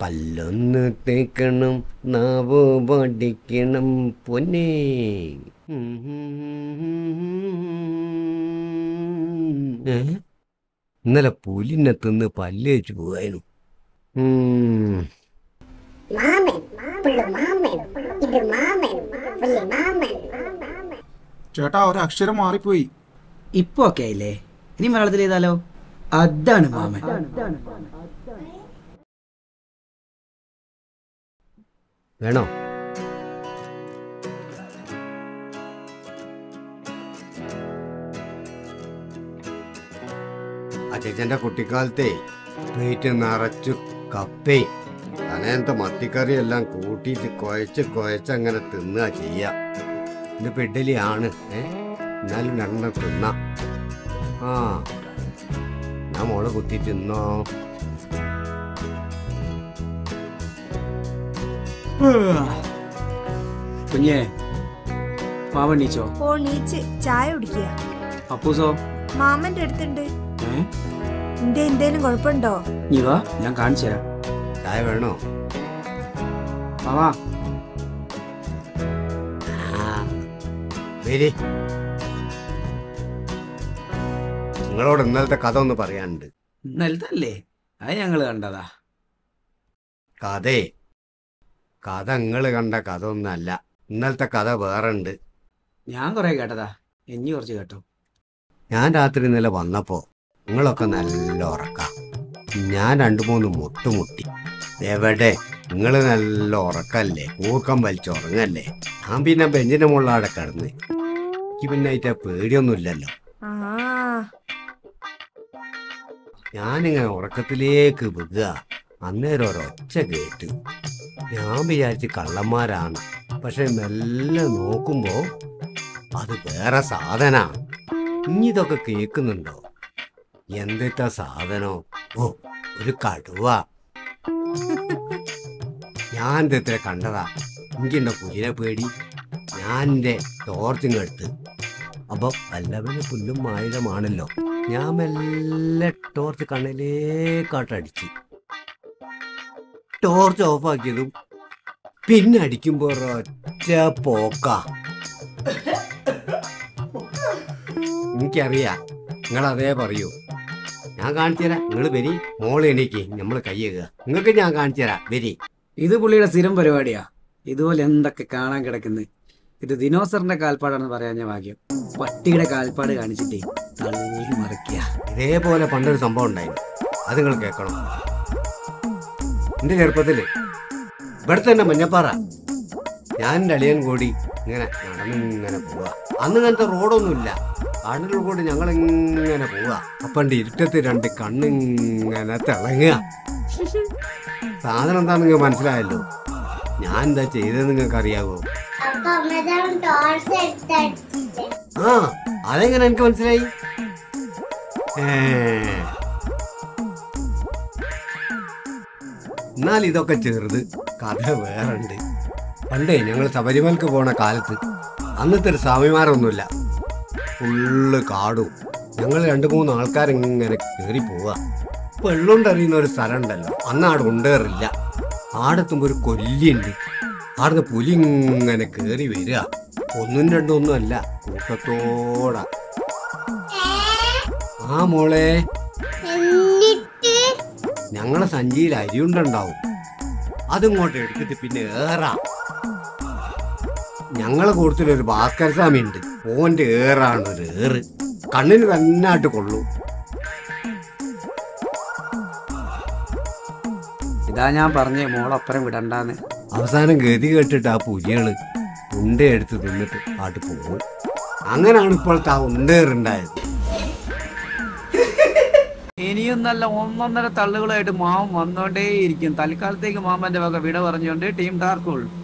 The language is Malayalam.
പല്ലൊന്ന് തേക്കണം നാവ് പഠിക്കണം പൊന്നേ ഏ? ഇന്നലെ പുലിനെ തിന്ന് പല്ല് വെച്ച് പോവായിരുന്നു ഉം. മാമൻ പുള്ളു മാമൻ ഇത് മാമൻ പുള്ളി മാമൻ ചേട്ടാ ഒരു അക്ഷരം മാറിപ്പോയി ഇപ്പൊ ഒക്കെ ആയില്ലേ ഇനി മലയാളത്തിൽ ചെയ്താലോ അതാണ് മാമൻ വേണോ അച്ഛൻ്റെ കുട്ടിക്കാലത്തെ പ്ലേറ്റ് നിറച്ചു കപ്പേ തനേന്ത മത്തിക്കറി എല്ലാം കൂട്ടിയിട്ട് കുഴച്ച് കുഴച്ച് അങ്ങനെ തിന്നുക ചെയ്യാ ഇതിപ്പോ ഇഡ്ഡലിയാണ് ഏ എന്നാലും രണ്ടെണ്ണം തിന്നാം ആ ഞാൻ മോള് കുത്തി തിന്നോ കുഞ്ഞേ മാമൻ നീച്ചോ ഓ നീച്ച് ചായ കുടിക്കുക അപ്പൂസോ മാമന്റെ അടുത്തുണ്ട് ഏ എന്റെ എന്തേലും കുഴപ്പമുണ്ടോ നീ വാ ഞാൻ കാണിച്ചു തരാം ചായ വേണോ മാമാ വരി നിങ്ങളോട് ഇന്നലത്തെ കഥ ഒന്ന് പറയാനുണ്ട് ഇന്നലത്തല്ലേ അത് ഞങ്ങള് കണ്ടതാ കഥേ കഥ നിങ്ങൾ കണ്ട കഥ ഒന്നല്ല ഇന്നലത്തെ കഥ വേറെ ഉണ്ട് ഞാൻ കൊറേ കേട്ടതാ ഇനി കുറച്ച് കേട്ടോ ഞാൻ രാത്രി ഇന്നലെ വന്നപ്പോ നിങ്ങളൊക്കെ നല്ല ഉറക്ക ഞാൻ രണ്ടു മൂന്ന് മുട്ടുമുട്ടി എവിടെ നിങ്ങൾ നല്ല ഉറക്കല്ലേ ഊക്കം വലിച്ചുറങ്ങല്ലേ ഞാൻ പിന്നെ ബെഞ്ചിന്റെ മുകളിലാടെ കിടന്ന് എനിക്ക് പിന്നെ അതിന്റെ പേടിയൊന്നുമില്ലല്ലോ ആ ഞാനിങ്ങനെ ഉറക്കത്തിലേക്ക് വീഴുക അന്നേരം ഒരൊച്ച കേട്ടു ഞാൻ വിചാരിച്ച് കള്ളന്മാരാണ് പക്ഷെ മെല്ലെ നോക്കുമ്പോ അത് വേറെ സാധന ഇനി ഇതൊക്കെ കേൾക്കുന്നുണ്ടോ എന്തിട്ടാ സാധനോ ഓ ഒരു കടുവ ഞാൻ ഇതെത്ര കണ്ടതാ എനിക്കുണ്ടോ കുതിരെ പേടി ഞാൻ എന്റെ ടോർച്ചിങ്ങെടുത്ത് അപ്പൊ വല്ലവന് പുല്ലും ആയുധമാണല്ലോ ഞാൻ മെല്ലെ ടോർച്ച് കണ്ണിലേക്കാട്ടടിച്ച് ടോർച്ച് ഓഫാക്കിയതും പിന്നെ അടിക്കുമ്പോ ഒറ്റ പോക്ക എനിക്കറിയാ നിങ്ങൾ അതേ പറയൂ ഞാൻ കാണിച്ചു തരാം നിങ്ങൾ വരി മോള് എണീക്ക് നമ്മൾ കയ്യേക്കുക നിങ്ങൾക്ക് ഞാൻ കാണിച്ചു തരാം വരി ഇത് പുള്ളിയുടെ സ്ഥിരം പരിപാടിയാ ഇതുപോലെ എന്തൊക്കെ കാണാൻ കിടക്കുന്നത് ഇത് ദിനോസറിന്റെ കാൽപ്പാടാണെന്ന് പറയാൻ ഞാൻ ഭാഗ്യം പട്ടിയുടെ കാൽപ്പാട് കാണിച്ചിട്ടേ തള്ളി മറിക്കുക ഇതേപോലെ പണ്ടൊരു സംഭവം ഉണ്ടായിരുന്നു അത് നിങ്ങൾ കേൾക്കണം എന്റെ ചെറുപ്പത്തില് ഇവിടെ തന്നെ മഞ്ഞപ്പാറ ഞാൻ എൻ്റെ അളിയൻ കൂടി ഇങ്ങനെ നടന്നിങ്ങനെ പോവാ അന്ന് ഇങ്ങനത്തെ റോഡൊന്നുമില്ല കാടിൻ്റെ കൂടി ഞങ്ങൾ ഇങ്ങനെ പോവാ അപ്പണ്ട് ഇരുട്ടത്ത് രണ്ട് കണ്ണിങ്ങനെ തിളങ്ങുക സാധനം എന്താ നിങ്ങൾക്ക് മനസ്സിലായല്ലോ ഞാൻ എന്താ ചെയ്തതെന്ന് നിങ്ങൾക്ക് അറിയാവോ അപ്പൊ അമ്മ ടോർച്ച് എടുത്തടിച്ചില്ലേ ആ അതെങ്ങനെ എനിക്ക് മനസ്സിലായി ഏ. എന്നാൽ ഇതൊക്കെ ചെറുത് കഥ വേറുണ്ട് പണ്ടേ ഞങ്ങൾ ശബരിമലക്ക് പോണ കാലത്ത് അന്നത്തെ ഒരു സ്വാമിമാരൊന്നുമില്ല ഫുള്ള് കാടും ഞങ്ങൾ രണ്ട് മൂന്ന് ആൾക്കാരിങ്ങനെ കയറി പോവാ വെള്ളുണ്ടറിയുന്ന ഒരു സ്ഥലം ഉണ്ടല്ലോ അന്ന് ആട് ഉണ്ടേറില്ല ആടെത്തുമ്പോ ഒരു കൊല്ലിയുണ്ട് ആടുന്ന് പുലി ഇങ്ങനെ കയറി വരിക ഒന്നും രണ്ടും ഒന്നും അല്ല കൂട്ടത്തോടാ ആ മോളെ എന്നിട്ട് ഞങ്ങളെ സഞ്ചിയിൽ അരിയുണ്ടുണ്ടാവും അതിങ്ങോട്ട് എടുത്തിട്ട് പിന്നെ ഏറാം ഞങ്ങളെ കൂട്ടത്തിൽ ഒരു ഭാസ്കര സ്വാമി ഉണ്ട് ഓന്റെ ഏറാണ് ഒരു ഏറ് കണ്ണിന് തന്നായിട്ട് കൊള്ളൂ ഇതാ ഞാൻ പറഞ്ഞേ മോളപ്പുറം വിടണ്ടാന്ന് അവസാനം ഗതി കേട്ടിട്ട് ആ പുലികള് ഉണ്ട എടുത്ത് തിന്നിട്ട് ആട്ട് പോകും അങ്ങനെയാണ് ഇപ്പോഴത്തെ ആ ഉണ്ടേറുണ്ടായത് ഇനിയും നല്ല ഒന്നൊന്നര തള്ളുകളായിട്ട് മാമൻ വന്നോണ്ടേയിരിക്കും തൽക്കാലത്തേക്ക് മാമന്റെ വക വിട പറഞ്ഞുകൊണ്ട് ടീം ഡാർക്ക്